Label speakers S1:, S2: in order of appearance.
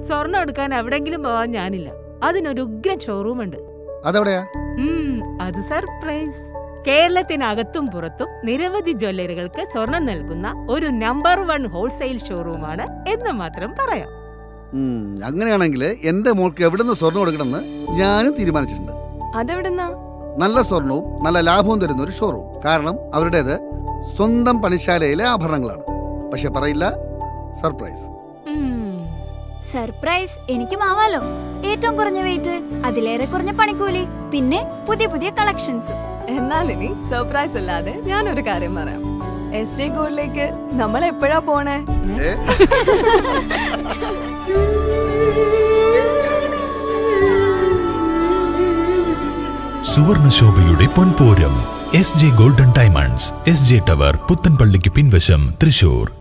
S1: സ്വർണ്ണം എടുക്കാൻ എവിടെങ്കിലും പോവാൻ ഞാനില്ല അതിനൊരു ഉഗ്രൻ ഷോറൂം ഉണ്ട്
S2: അതെവിടെയാ
S1: ഉം, അത് സർപ്രൈസ് കേരളത്തിനകത്തും പുറത്തും നിരവധി ജ്വല്ലറികൾക്ക് സ്വർണം നൽകുന്ന ഒരു നമ്പർ വൺ ഹോൾസെയിൽ ഷോറൂമാണ് എന്ന് മാത്രം പറയാം
S2: ഉം, അങ്ങനെയാണെങ്കിൽ എന്റെ മോൾക്ക് എവിടുന്ന് സ്വർണ്ണം കൊടുക്കണമെന്ന് ഞാനും തീരുമാനിച്ചിട്ടുണ്ട്
S3: അതെവിടുന്നാ
S2: നല്ല സ്വർണവും നല്ല ലാഭവും തരുന്ന ഒരു ഷോറൂം കാരണം അവരുടേത് സ്വന്തം പണിശാലയിലെ ആഭരണങ്ങളാണ് പക്ഷെ പറയില്ല സർപ്രൈസ്
S1: ഉം.
S4: സർപ്രൈസ് എനിക്കും ആവാലോ ഏറ്റവും കുറഞ്ഞ വെയിറ്റ് അതിലേറെ കുറഞ്ഞ പണിക്കൂലി പിന്നെ പുതിയ പുതിയ കളക്ഷൻസും
S3: എന്നാൽ ഇനി സർപ്രൈസ് അല്ലാതെ ഞാനൊരു കാര്യം പറയാം എസ് ജെ ഗോൾഡിലേക്ക് നമ്മൾ എപ്പോഴാ പോണേ
S2: ഏ?
S5: സുവർണശോഭയുടെ പൊൻപോരം S J golden diamonds S J tower പുത്തൻപള്ളിക്ക് പിൻവശം തൃശൂർ